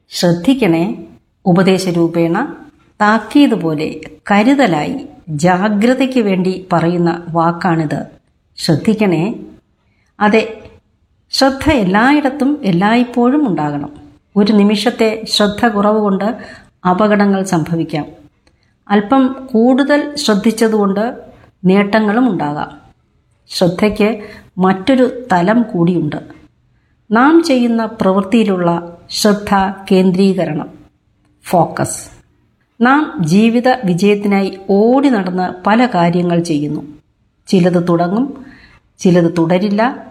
ശ്രദ്ധിക്കണേ ഉപദേശരൂപേണ താക്കീത് പോലെ കരുതലായി ജാഗ്രതയ്ക്ക് വേണ്ടി പറയുന്ന വാക്കാണിത് ശ്രദ്ധിക്കണേ അതെ ശ്രദ്ധ എല്ലായിടത്തും എല്ലായ്പ്പോഴും ഉണ്ടാകണം ഒരു നിമിഷത്തെ ശ്രദ്ധ കുറവ് കൊണ്ട് അപകടങ്ങൾ സംഭവിക്കാം അല്പം കൂടുതൽ ശ്രദ്ധിച്ചതുകൊണ്ട് നേട്ടങ്ങളും ഉണ്ടാകാം ശ്രദ്ധയ്ക്ക് മറ്റൊരു തലം കൂടിയുണ്ട് നാം ചെയ്യുന്ന പ്രവൃത്തിയിലുള്ള ശ്രദ്ധ കേന്ദ്രീകരണം ഫോക്കസ് നാം ജീവിത വിജയത്തിനായി ഓടി നടന്ന് പല കാര്യങ്ങൾ ചെയ്യുന്നു ചിലത് തുടങ്ങും ചിലത് തുടരില്ല